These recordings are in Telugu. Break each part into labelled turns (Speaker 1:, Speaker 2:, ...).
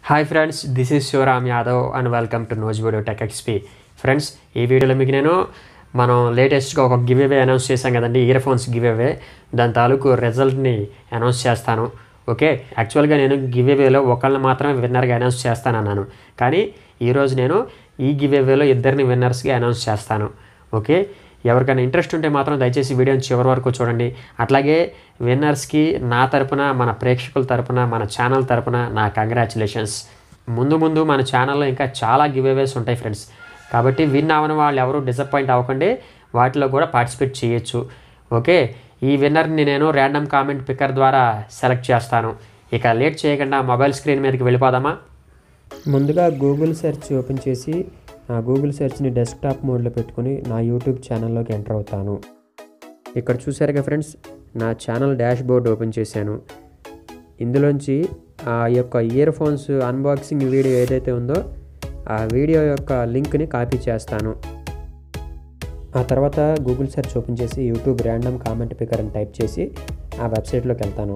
Speaker 1: Hi friends this is Shivaram Yadav and welcome to నోజ్ వీడియో టెక్ ఎక్స్పీ ఫ్రెండ్స్ ఈ వీడియోలో మీకు నేను మనం లేటెస్ట్గా ఒక గివ్ అవే అనౌన్స్ చేశాం కదండి ఇయర్ ఫోన్స్ గివ్ అవే దాని తాలూకు రిజల్ట్ని అనౌన్స్ చేస్తాను ఓకే యాక్చువల్గా నేను గివ్ అవేలో ఒకళ్ళని మాత్రమే విన్నర్గా అనౌన్స్ చేస్తానన్నాను కానీ ఈరోజు నేను ఈ గివ్ అవేలో ఇద్దరిని విన్నర్స్గా అనౌన్స్ చేస్తాను ఓకే ఎవరికైనా ఇంట్రెస్ట్ ఉంటే మాత్రం దయచేసి వీడియోని చివరి వరకు చూడండి అట్లాగే విన్నర్స్కి నా తరపున మన ప్రేక్షకుల తరపున మన ఛానల్ తరపున నా కంగ్రాచులేషన్స్ ముందు ముందు మన ఛానల్లో ఇంకా చాలా గివ్ అవేస్ ఉంటాయి ఫ్రెండ్స్ కాబట్టి విన్ అవ్వని వాళ్ళు ఎవరు డిసప్పాయింట్ అవ్వకండి వాటిలో కూడా పార్టిసిపేట్ చేయొచ్చు ఓకే ఈ విన్నర్ని నేను ర్యాండమ్ కామెంట్ పిక్కర్ ద్వారా సెలెక్ట్ చేస్తాను ఇక లేట్ చేయకుండా మొబైల్ స్క్రీన్ మీదకి వెళ్ళిపోదామా ముందుగా గూగుల్ సెర్చ్ ఓపెన్ చేసి ఆ గూగుల్ సెర్చ్ని డెస్క్టాప్ మోడ్లో పెట్టుకుని నా యూట్యూబ్ ఛానల్లోకి ఎంటర్ అవుతాను ఇక్కడ చూసారుగా ఫ్రెండ్స్ నా ఛానల్ డాష్ బోర్డ్ ఓపెన్ చేశాను ఇందులోంచి ఆ యొక్క ఇయర్ ఫోన్స్ అన్బాక్సింగ్ వీడియో ఏదైతే ఉందో ఆ వీడియో యొక్క లింక్ని కాపీ చేస్తాను ఆ తర్వాత గూగుల్ సెర్చ్ ఓపెన్ చేసి యూట్యూబ్ ర్యాండమ్ కామెంట్ పికర్ అని టైప్ చేసి ఆ వెబ్సైట్లోకి వెళ్తాను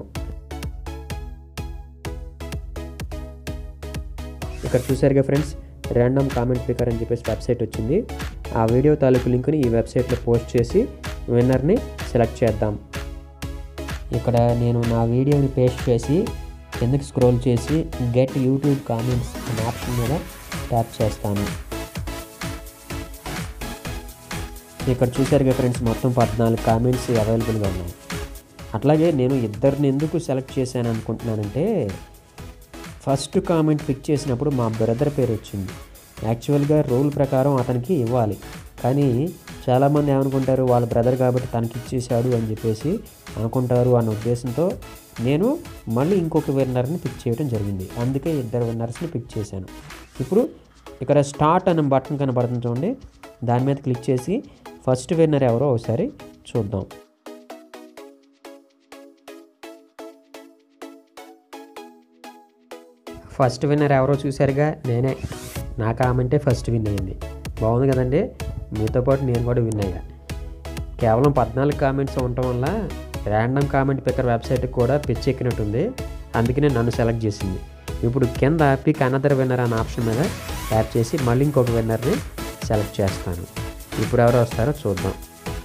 Speaker 1: ఇక్కడ చూసారుగా ఫ్రెండ్స్ ర్యాండమ్ కామెంట్ పికర్ అని చెప్పేసి వెబ్సైట్ వచ్చింది ఆ వీడియో తాలూకు లింక్ని ఈ వెబ్సైట్లో పోస్ట్ చేసి విన్నర్ని సెలెక్ట్ చేద్దాం ఇక్కడ నేను నా వీడియోని పేస్ట్ చేసి కిందకి స్క్రోల్ చేసి గెట్ యూట్యూబ్ కామెంట్స్ అనే ఆప్షన్ మీద ట్యాప్ చేస్తాను ఇక్కడ చూసారుగా ఫ్రెండ్స్ మొత్తం పద్నాలుగు కామెంట్స్ అవైలబుల్గా ఉన్నాయి అట్లాగే నేను ఇద్దరిని ఎందుకు సెలెక్ట్ చేశాను అనుకుంటున్నానంటే ఫస్ట్ కామెంట్ పిక్ చేసినప్పుడు మా బ్రదర్ పేరు వచ్చింది యాక్చువల్గా రూల్ ప్రకారం అతనికి ఇవ్వాలి కానీ చాలామంది ఏమనుకుంటారు వాళ్ళ బ్రదర్ కాబట్టి తనకి ఇచ్చేసాడు అని చెప్పేసి అనుకుంటారు అన్న ఉద్దేశంతో నేను మళ్ళీ ఇంకొక విన్నర్ని పిక్ చేయడం జరిగింది అందుకే ఇద్దరు విన్నర్స్ని పిక్ చేశాను ఇప్పుడు ఇక్కడ స్టార్ట్ అనే బటన్ కనబడుతుంది చూడండి దాని మీద క్లిక్ చేసి ఫస్ట్ విన్నర్ ఎవరో ఒకసారి చూద్దాం ఫస్ట్ విన్నర్ ఎవరో చూశారుగా నేనే నా కామెంటే ఫస్ట్ విన్ అయింది బాగుంది కదండి మీతో పాటు నేను కూడా విన్ అయ్యా కేవలం పద్నాలుగు కామెంట్స్ ఉండటం వల్ల ర్యాండమ్ కామెంట్ పిక్కర్ వెబ్సైట్కి కూడా పిచ్చెక్కినట్టుంది అందుకనే నన్ను సెలెక్ట్ చేసింది ఇప్పుడు కింద పిక్ అనదర్ విన్నర్ అనే ఆప్షన్ మీద ట్యాప్ చేసి మళ్ళీ ఇంకొక విన్నర్ని సెలెక్ట్ చేస్తాను ఇప్పుడు ఎవరు వస్తారో చూద్దాం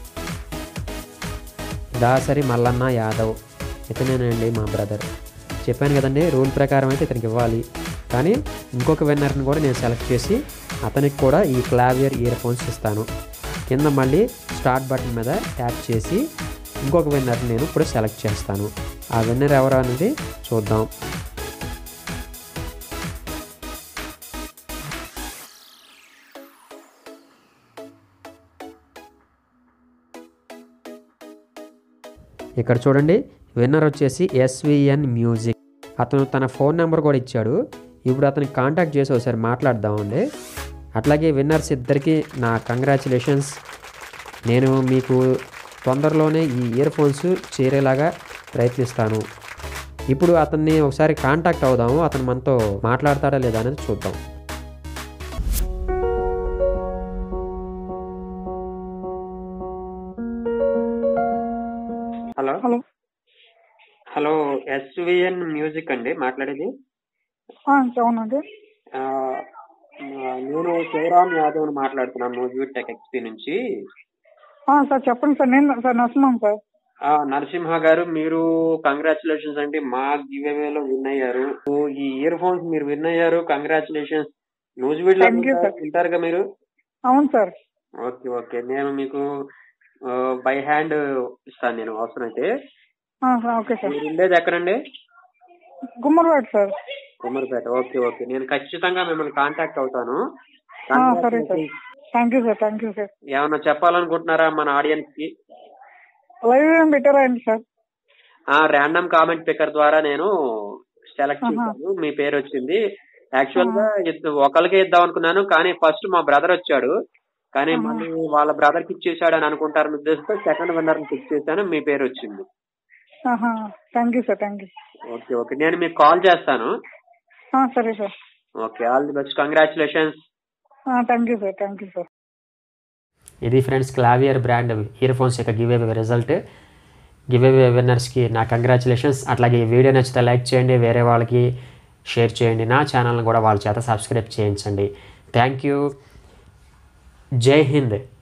Speaker 1: దాసరి మల్లన్న యాదవ్ ఇతనేనండి మా బ్రదర్ చెప్పాను కదండి రూల్ ప్రకారం అయితే ఇతనికి ఇవ్వాలి కానీ ఇంకొక విన్నర్ని కూడా నేను సెలెక్ట్ చేసి అతనికి కూడా ఈ క్లావియర్ ఇయర్ ఫోన్స్ ఇస్తాను కింద మళ్ళీ స్టార్ట్ బటన్ మీద ట్యాప్ చేసి ఇంకొక విన్నర్ని నేను ఇప్పుడు సెలెక్ట్ చేస్తాను ఆ విన్నర్ ఎవరు అనేది చూద్దాం ఇక్కడ చూడండి విన్నర్ వచ్చేసి ఎస్విఎన్ మ్యూజిక్ అతను తన ఫోన్ నెంబర్ కూడా ఇచ్చాడు ఇప్పుడు అతనికి కాంటాక్ట్ చేసి ఒకసారి మాట్లాడదామండి అట్లాగే విన్నర్స్ ఇద్దరికి నా కంగ్రాచులేషన్స్ నేను మీకు తొందరలోనే ఈ ఇయర్ ఫోన్స్ చేరేలాగా ప్రయత్నిస్తాను ఇప్పుడు అతన్ని ఒకసారి కాంటాక్ట్ అవుదాము అతను మనతో మాట్లాడతాడా లేదా అనేది చూద్దాం hello
Speaker 2: hello
Speaker 1: hello SVN music అండి మాట్లాడేది
Speaker 2: ఆ, అవునండి
Speaker 1: ఆ, నేను శివరామ్ యాదవ్ మాట్లాడుతున్నాను న్యూస్ టెక్ ఎక్స్పీ నుంచి
Speaker 2: ఆ, సార్ చెప్పండి సార్ నేను సార్ నరసింహం సార్
Speaker 1: ఆ, నరసింహ గారు మీరు కంగ్రాచులేషన్స్ అండి మా గివ్ లో విన్ అయ్యారు ఓ, ఈ ఇయర్ ఫోన్స్ మీరు విన్ అయ్యారు congratulations news video
Speaker 2: Thank you, sir.
Speaker 1: వింటారుగా మీరు
Speaker 2: అవును సార్
Speaker 1: ఓకే ఓకే నేను మీకు బై హ్యాండ్ ఇస్తాను నేను అవసరం అయితే
Speaker 2: ఆ, సార్, ఓకే సార్
Speaker 1: మీరు ఉండేది ఎక్కడండి
Speaker 2: Gummadivadu sir
Speaker 1: Kummaripeta okay okay నేను ఖచ్చితంగా మిమ్మల్ని కాంటాక్ట్ అవుతాను
Speaker 2: ఆ, సరే sir thank you sir thank you sir
Speaker 1: ఏమన్నా చెప్పాలనుకుంటున్నారా మన ఆడియన్స్ కి
Speaker 2: లైవ్ ఏం పెట్టారా అండి సార్
Speaker 1: ఆ ర్యాండమ్ కామెంట్ పికర్ ద్వారా నేను సెలెక్ట్
Speaker 2: ఆహా.
Speaker 1: చేశాను మీ పేరు వచ్చింది యాక్చువల్ గా ఇద్ద- ఒకరికే ఇద్దాం అనుకున్నాను కానీ ఫస్ట్ మా బ్రదర్ వచ్చాడు కానీ
Speaker 2: ఆహా.
Speaker 1: మళ్ళీ వాళ్ళ బ్రదర్ కి ఇచ్చేసాడు అని అనుకుంటారని ఉద్దేశంతో సెకండ్ విన్నర్ పిక్ చేశాను మీ పేరు వచ్చింది
Speaker 2: thank you sir thank you
Speaker 1: okay okay నేను మీకు కాల్ చేస్తాను
Speaker 2: సరే sir
Speaker 1: okay all the best congratulations
Speaker 2: thank you sir thank you sir
Speaker 1: ఇది friends Clavier brand earphones యొక్క give away result give away విన్నర్స్కి నా కంగ్రాచులేషన్స్ అట్లాగే ఈ వీడియో నచ్చితే లైక్ చేయండి వేరే వాళ్ళకి షేర్ చేయండి నా ఛానల్ని కూడా వాళ్ళ చేత సబ్స్క్రైబ్ చేయించండి థ్యాంక్ యూ జై హింద్